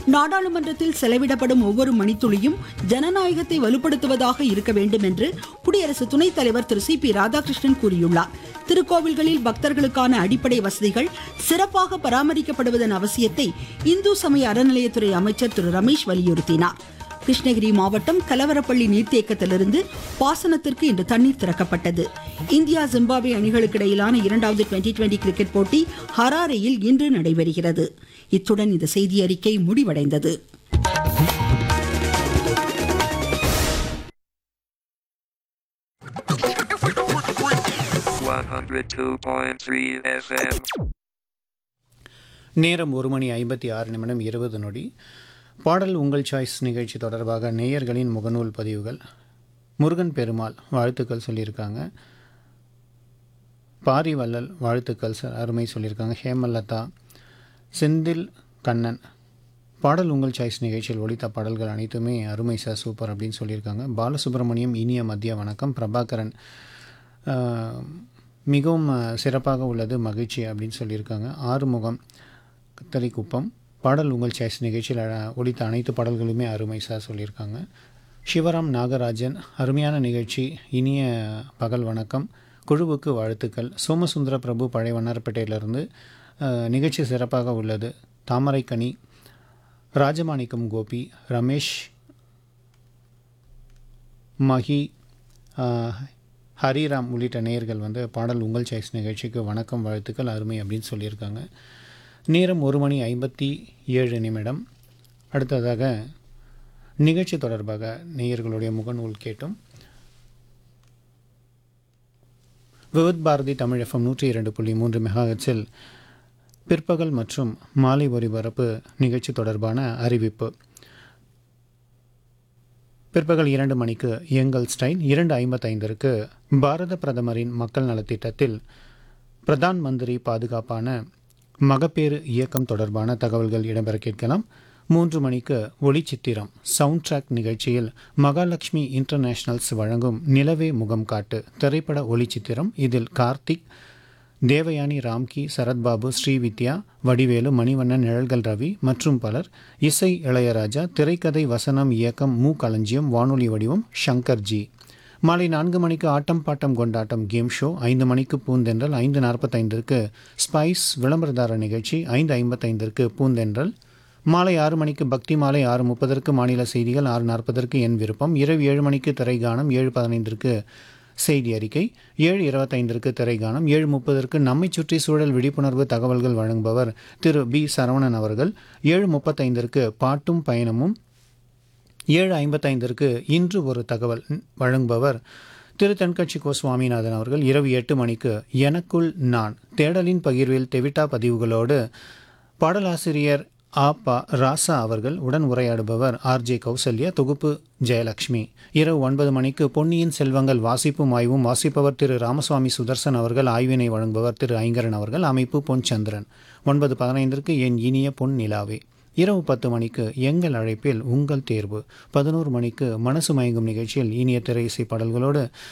நாடாளுமன்றத்தில் செலவிடப்படும் ஒவ்வொரு மணித்துளியும் ஜனநாயகத்தை வலுப்படுத்துவதாக இருக்க வேண்டும் என்று குடியரசு துணைத் தலைவர் திரு சி பி ராதாகிருஷ்ணன் கூறியுள்ளார் திருக்கோவில்களில் பக்தர்களுக்கான அடிப்படை வசதிகள் சிறப்பாக பராமரிக்கப்படுவதன் அவசியத்தை இந்து சமய அறநிலையத்துறை அமைச்சர் திரு ரமேஷ் வலியுறுத்தினார் கிருஷ்ணகிரி மாவட்டம் கலவரப்பள்ளி நீர்த்தேக்கத்திலிருந்து பாசனத்திற்கு இன்று தண்ணீர் திறக்கப்பட்டது இந்தியா ஜிம்பாப்வே அணிகளுக்கு இடையிலான இரண்டாவது டுவெண்டி டுவெண்டி கிரிக்கெட் போட்டி ஹராரேயில் இன்று நடைபெறுகிறது இத்துடன் இந்த செய்தி அறிக்கை முடிவடைந்தது 102.3 FM. நேரம் ஒரு மணி ஐம்பத்தி ஆறு நிமிடம் இருபது நொடி பாடல் உங்கள் சாய்ஸ் நிகழ்ச்சி தொடர்பாக நேயர்களின் முகநூல் பதிவுகள் முருகன் பெருமாள் வாழ்த்துக்கள் சொல்லியிருக்காங்க பாரி வள்ளல் வாழ்த்துக்கள் ச- அருமை சொல்லியிருக்காங்க ஹேமலதா செந்தில் கண்ணன் பாடல் உங்கள் சாய்ஸ் நிகழ்ச்சியில் ஒலித்த பாடல்கள் அனைத்துமே அருமை சார் சூப்பர் அப்படின்னு சொல்லியிருக்காங்க பாலசுப்ரமணியம் இனிய மதிய வணக்கம் பிரபாகரன் ஆஹ், மிகவும் ஆஹ், சிறப்பாக உள்ளது மகிழ்ச்சி அப்படின்னு சொல்லியிருக்காங்க ஆறுமுகம் கத்தரிக்குப்பம் பாடல் உங்கள் சாய்ஸ் நிகழ்ச்சியில் அஹ், ஒலித்த அனைத்து பாடல்களுமே அருமை சார் சொல்லியிருக்காங்க சிவராம் நாகராஜன் அருமையான நிகழ்ச்சி இனிய பகல் வணக்கம் குழுவுக்கு வாழ்த்துக்கள் சோமசுந்தர பிரபு பழைய வண்ணாரப்பேட்டையிலிருந்து அஹ், நிகழ்ச்சி சிறப்பாக உள்ளது தாமரைக்கனி ராஜமாணிக்கம் கோபி ரமேஷ் மஹி ஆஹ், ஹரிராம் உள்ளிட்ட நேயர்கள் வந்து பாடல் உங்கள் சாய்ஸ் நிகழ்ச்சிக்கு வணக்கம் வாழ்த்துக்கள் அருமை அப்படின்னு சொல்லியிருக்காங்க நேரம் ஒரு மணி ஐம்பத்தி ஏழு நிமிடம் அடுத்ததாக நிகழ்ச்சி தொடர்பாக நேயர்களுடைய முகநூல் கேட்டும் விவித் பாரதி தமிழ் எஃப்எம் நூற்றி இரண்டு புள்ளி மூன்று மெகாஹெட்ஸில் பிற்பகல் மற்றும் மாலை ஒலிபரப்பு நிகழ்ச்சி தொடர்பான அறிவிப்பு பிற்பகல் இரண்டு மணிக்கு எங்கள் ஸ்டைல் இரண்டு ஐம்பத்தைந்திற்கு பாரத பிரதமரின் மக்கள் நலத்திட்டத்தில் பிரதான் மந்திரி பாதுகாப்பான மகப்பேறு இயக்கம் தொடர்பான தகவல்கள் இடம்பெற கேட்கலாம் மூன்று மணிக்கு ஒளிச்சித்திரம் சவுண்ட் ட்ராக் நிகழ்ச்சியில் மகாலட்சுமி இன்டர்நேஷனல்ஸ் வழங்கும் நிலவே முகம் காட்டு திரைப்பட ஒளிச்சித்திரம் இதில் கார்த்திக் தேவயானி ராம்கி சரத்பாபு ஸ்ரீவித்யா வடிவேலு மணிவண்ணன் நிழல்கள் ரவி மற்றும் பலர் இசை இளையராஜா திரைக்கதை வசனம் இயக்கம் மு களஞ்சியம் வானொலி வடிவம் சங்கர்ஜி மாலை நான்கு மணிக்கு ஆட்டம் பாட்டம் கொண்டாட்டம் கேம் ஷோ ஐந்து மணிக்கு பூந்தென்றல் ஐந்து நாற்பத்தைந்திற்கு ஸ்பைஸ் விளம்பரதார நிகழ்ச்சி ஐந்து ஐம்பத்தைந்திற்கு பூந்தென்றல் மாலை ஆறு மணிக்கு பக்தி மாலை ஆறு முப்பதற்கு மாநில செய்திகள் ஆறு நாற்பதற்கு என் விருப்பம் இரவு ஏழு மணிக்கு திரைகானம் ஏழு பதினைந்திற்கு செய்தி அறிக்கை ஏழு இருபத்தைந்திற்கு திரைகானம் ஏழு முப்பதற்கு நம்மை சுற்றி சூழல் விழிப்புணர்வு தகவல்கள் வழங்குபவர் திரு பி சரவணன் அவர்கள் ஏழு முப்பத்தைந்திற்கு பாட்டும் பயணமும் ஏழு ஐம்பத்தைந்திற்கு இன்று ஒரு தகவல் வழங்குபவர் திரு தென்கட்சி கோ சுவாமிநாதன் அவர்கள் இரவு எட்டு மணிக்கு எனக்குள் நான் தேடலின் பகிர்வில் தெவிட்டா பதிவுகளோடு பாடலாசிரியர் ஆ பா ராசா அவர்கள் உடன் உரையாடுபவர் ஆர்ஜே கௌசல்யா தொகுப்பு ஜெயலட்சுமி இரவு ஒன்பது மணிக்கு பொன்னியின் செல்வங்கள் வாசிப்பும் ஆய்வும் வாசிப்பவர் திரு ராமசுவாமி சுதர்சன் அவர்கள் ஆய்வினை வழங்குபவர் திரு ஐங்கரன் அவர்கள் அமைப்பு பொன் சந்திரன் ஒன்பது பதினைந்திற்கு என் இனிய பொன் நிலாவே இரவு பத்து மணிக்கு எங்கள் அழைப்பில் உங்கள் தேர்வு பதினோரு மணிக்கு மனசு மயங்கும் நிகழ்ச்சியில் இனிய திரை இசை பாடல்களோடு